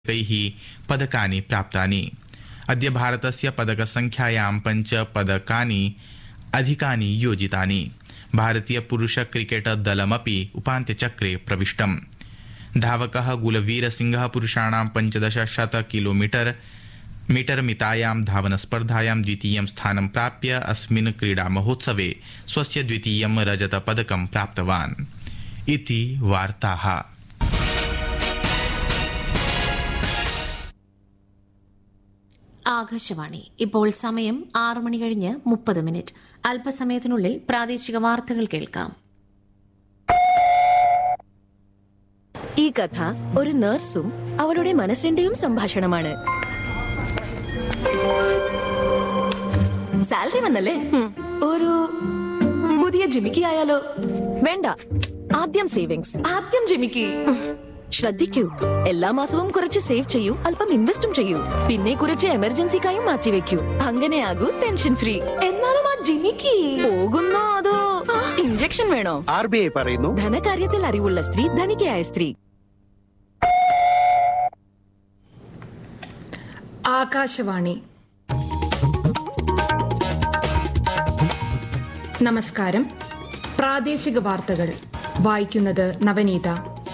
कैः पदकानि प्राप्तानि अद्य भारतस्य पदकसङ्ख्यायां पञ्च पदकानि अधिकानि योजितानि भारतीयपुरुष क्रिकेट दलमपि उपान्त्यचक्रे प्रविष्टम् धावकः गुलवीरसिंहः पुरुषाणां पञ्चदश शत किलोमीटर मीटर मितायां धावनस्पर्धायां द्वितीयं स्थानं प्राप्य अस्मिन् क्रीडामहोत्सवे स्वस्य द्वितीयं रजतपदकं प्राप्तवान् इति वार्ताः ആകാശവാണി ഇപ്പോൾ സമയം ആറു മണി കഴിഞ്ഞ് മുപ്പത് മിനിറ്റ് അല്പസമയത്തിനുള്ളിൽ പ്രാദേശിക വാർത്തകൾ കേൾക്കാം ഈ കഥ ഒരു നഴ്സും അവളുടെ മനസ്സിന്റെയും സംഭാഷണമാണ് സാലറി വന്നല്ലേ ഉം. ഒരു പുതിയ ജിമിക്കി ആയാലോ വേണ്ട ആദ്യം സേവിങ്സ് ആദ്യം ജിമിക്കി ഉം. ശ്രദ്ധിക്കൂ എല്ലാ മാസവും കുറച്ച് സേവ് ചെയ്യൂ അല്പം ഇൻവെസ്റ്റും ചെയ്യൂ പിന്നെ കുറച്ച് എമർജൻസിക്കായും മാറ്റിവെക്കൂ അങ്ങനെയാകൂ ടെൻഷൻ ഫ്രീ എന്നാലും ആ ജിമിക്കി പോകുന്നോ അതോ ഇഞ്ചക്ഷൻ വേണോ ആർ ബി ഐ പറയുന്നു ധനകാര്യത്തിൽ അറിവുള്ള സ്ത്രീ ധനികയായ സ്ത്രീ ആകാശവാണി നമസ്കാരം പ്രാദേശിക വാർത്തകൾ വായിക്കുന്നത് നവനീത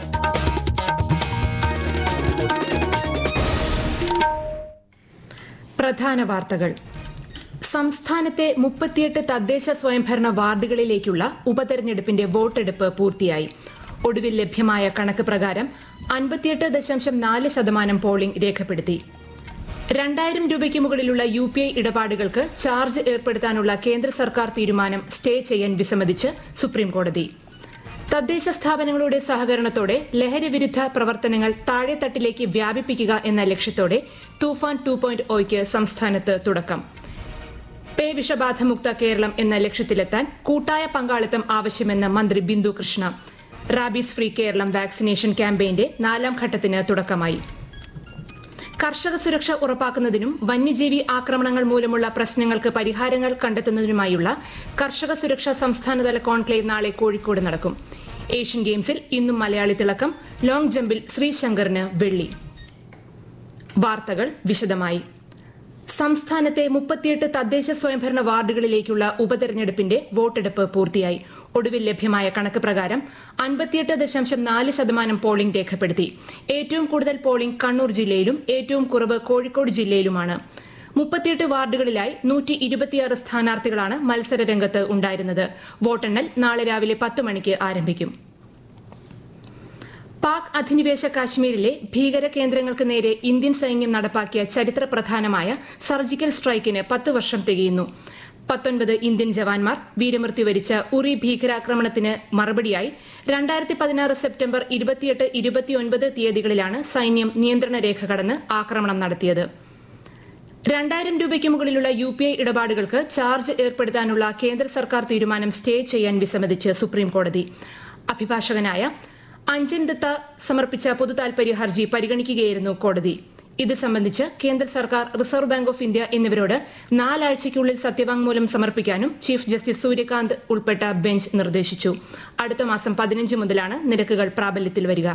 പ്രധാന വാർത്തകൾ സംസ്ഥാനത്തെ മുപ്പത്തിയെട്ട് തദ്ദേശ സ്വയംഭരണ വാർഡുകളിലേക്കുള്ള ഉപതെരഞ്ഞെടുപ്പിന്റെ വോട്ടെടുപ്പ് പൂർത്തിയായി ഒടുവിൽ ലഭ്യമായ കണക്ക് പ്രകാരം അൻപത്തിയെട്ട് ദശാംശം നാല് ശതമാനം പോളിംഗ് രേഖപ്പെടുത്തി രണ്ടായിരം രൂപയ്ക്ക് മുകളിലുള്ള യു പി ഐ ഇടപാടുകൾക്ക് ചാർജ് ഏർപ്പെടുത്താനുള്ള കേന്ദ്ര സർക്കാർ തീരുമാനം സ്റ്റേ ചെയ്യാൻ വിസമ്മതിച്ച് സുപ്രീംകോടതി തദ്ദേശ സ്ഥാപനങ്ങളുടെ സഹകരണത്തോടെ ലഹരി വിരുദ്ധ പ്രവർത്തനങ്ങൾ താഴെത്തട്ടിലേക്ക് വ്യാപിപ്പിക്കുക എന്ന ലക്ഷ്യത്തോടെ തൂഫാൻ ടു പോയിന്റ് ഒയ്ക്ക് സംസ്ഥാനത്ത് തുടക്കം പേ വിഷബാധമുക്ത കേരളം എന്ന ലക്ഷ്യത്തിലെത്താൻ കൂട്ടായ പങ്കാളിത്തം ആവശ്യമെന്ന് മന്ത്രി Bindu Krishna rabies free Keralam vaccination ക്യാമ്പയിന്റെ നാലാം ഘട്ടത്തിന് തുടക്കമായി കർഷക സുരക്ഷ ഉറപ്പാക്കുന്നതിനും വന്യജീവി ആക്രമണങ്ങൾ മൂലമുള്ള പ്രശ്നങ്ങൾക്ക് പരിഹാരങ്ങൾ കണ്ടെത്തുന്നതിനുമായുള്ള കർഷക സുരക്ഷാ സംസ്ഥാനതല കോൺക്ലേവ് നാളെ കോഴിക്കോട് നടക്കും ഏഷ്യൻ ഗെയിംസിൽ ഇന്നും മലയാളി തിളക്കം ലോങ് ജമ്പിൽ ശ്രീശങ്കറിന് വെള്ളി വാർത്തകൾ വിശദമായി സംസ്ഥാനത്തെ മുപ്പത്തിയെട്ട് തദ്ദേശ സ്വയംഭരണ വാർഡുകളിലേക്കുള്ള ഉപതെരഞ്ഞെടുപ്പിന്റെ വോട്ടെടുപ്പ് പൂർത്തിയായി ഒടുവിൽ ലഭ്യമായ കണക്ക് പ്രകാരം അൻപത്തിയെട്ട് ദശാംശം നാല് ശതമാനം പോളിംഗ് രേഖപ്പെടുത്തി ഏറ്റവും കൂടുതൽ പോളിംഗ് കണ്ണൂർ ജില്ലയിലും ഏറ്റവും കുറവ് കോഴിക്കോട് ജില്ലയിലുമാണ് മുപ്പത്തിയെട്ട് വാർഡുകളിലായി നൂറ്റി ഇരുപത്തിയാറ് സ്ഥാനാർത്ഥികളാണ് മത്സര രംഗത്ത് ഉണ്ടായിരുന്നത് വോട്ടെണ്ണൽ നാളെ രാവിലെ പത്ത് മണിക്ക് ആരംഭിക്കും പാക് അധിനിവേശ കാശ്മീരിലെ ഭീകര കേന്ദ്രങ്ങൾക്ക് നേരെ ഇന്ത്യൻ സൈന്യം നടപ്പാക്കിയ ചരിത്ര പ്രധാനമായ സർജിക്കൽ സ്ട്രൈക്കിന് പത്ത് വർഷം തികയുന്നു പത്തൊൻപത് ഇന്ത്യൻ ജവാന്മാർ വീരമൃത്യു വരിച്ച ഉറി ഭീകരാക്രമണത്തിന് മറുപടിയായി രണ്ടായിരത്തി പതിനാറ് സെപ്റ്റംബർ ഇരുപത്തിയെട്ട് ഇരുപത്തിയൊൻപത് തീയതികളിലാണ് സൈന്യം നിയന്ത്രണ രേഖ കടന്ന് ആക്രമണം നടത്തിയത് രണ്ടായിരം രൂപയ്ക്ക് മുകളിലുള്ള യു പി ഐ ഇടപാടുകൾക്ക് ചാർജ് ഏർപ്പെടുത്താനുള്ള കേന്ദ്ര സർക്കാർ തീരുമാനം സ്റ്റേ ചെയ്യാൻ വിസമ്മതിച്ച് സുപ്രീംകോടതി അഭിഭാഷകനായ അഞ്ജൻ ദത്ത സമർപ്പിച്ച പൊതുതാൽപര്യ ഹർജി പരിഗണിക്കുകയായിരുന്നു കോടതി ഇത് സംബന്ധിച്ച് കേന്ദ്ര സർക്കാർ റിസർവ് ബാങ്ക് ഓഫ് ഇന്ത്യ എന്നിവരോട് നാലാഴ്ചയ്ക്കുള്ളിൽ സത്യവാങ്മൂലം സമർപ്പിക്കാനും ചീഫ് ജസ്റ്റിസ് സൂര്യകാന്ത് ഉൾപ്പെട്ട ബെഞ്ച് നിർദ്ദേശിച്ചു അടുത്ത മാസം പതിനഞ്ച് മുതലാണ് നിരക്കുകൾ പ്രാബല്യത്തിൽ വരിക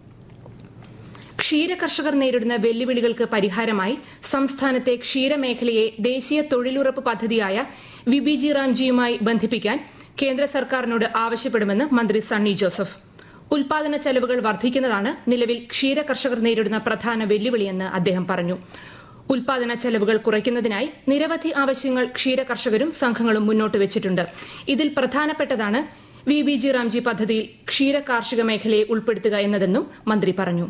ക്ഷീര കർഷകർ നേരിടുന്ന വെല്ലുവിളികൾക്ക് പരിഹാരമായി സംസ്ഥാനത്തെ ക്ഷീരമേഖലയെ ദേശീയ തൊഴിലുറപ്പ് പദ്ധതിയായ വിബിജി റാംജിയുമായി ബന്ധിപ്പിക്കാൻ കേന്ദ്ര സർക്കാരിനോട് ആവശ്യപ്പെടുമെന്ന് മന്ത്രി സണ്ണി ജോസഫ് ഉൽപാദന ചെലവുകൾ വർദ്ധിക്കുന്നതാണ് നിലവിൽ ക്ഷീര കർഷകർ നേരിടുന്ന പ്രധാന വെല്ലുവിളിയെന്ന് അദ്ദേഹം പറഞ്ഞു ഉൽപാദന ചെലവുകൾ കുറയ്ക്കുന്നതിനായി നിരവധി ആവശ്യങ്ങൾ ക്ഷീര കർഷകരും സംഘങ്ങളും മുന്നോട്ട് വെച്ചിട്ടുണ്ട് ഇതിൽ പ്രധാനപ്പെട്ടതാണ് വി ബി ജി റാംജി പദ്ധതിയിൽ ക്ഷീര കാർഷിക മേഖലയെ ഉൾപ്പെടുത്തുക എന്നതെന്നും മന്ത്രി പറഞ്ഞു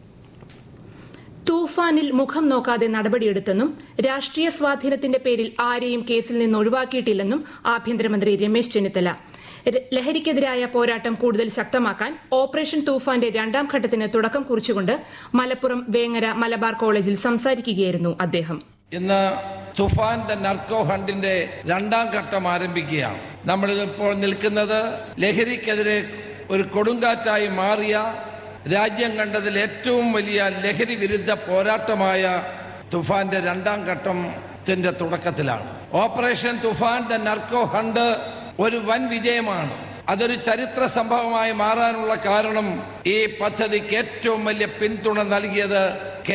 തൂഫാനിൽ മുഖം നോക്കാതെ നടപടിയെടുത്തെന്നും രാഷ്ട്രീയ സ്വാധീനത്തിന്റെ പേരിൽ ആരെയും കേസിൽ നിന്ന് ഒഴിവാക്കിയിട്ടില്ലെന്നും ആഭ്യന്തരമന്ത്രി രമേശ് ചെന്നിത്തല ര- ലഹരിക്കെതിരായ പോരാട്ടം കൂടുതൽ ശക്തമാക്കാൻ ഓപ്പറേഷൻ തൂഫാന്റെ രണ്ടാം ഘട്ടത്തിന് തുടക്കം കുറിച്ചുകൊണ്ട് മലപ്പുറം വേങ്ങര മലബാർ കോളേജിൽ സംസാരിക്കുകയായിരുന്നു അദ്ദേഹം ഇന്ന് തുഫാൻ ദ നർക്കോ ഹണ്ടിന്റെ രണ്ടാം ഘട്ടം ആരംഭിക്കുകയാണ് നമ്മൾ ഇപ്പോൾ നിൽക്കുന്നത് ലഹരിക്കെതിരെ ഒരു കൊടുങ്കാറ്റായി മാറിയ രാജ്യം കണ്ടതിൽ ഏറ്റവും വലിയ ലഹരി വിരുദ്ധ പോരാട്ടമായ തുഫാന്റെ രണ്ടാം ഘട്ടത്തിന്റെ തുടക്കത്തിലാണ് operation Toofan the narco hunt ഒരു വൻ വിജയമാണ് അതൊരു ചരിത്ര സംഭവമായി മാറാനുള്ള കാരണം ഈ പദ്ധതിക്ക് ഏറ്റവും വലിയ പിന്തുണ നൽകിയത്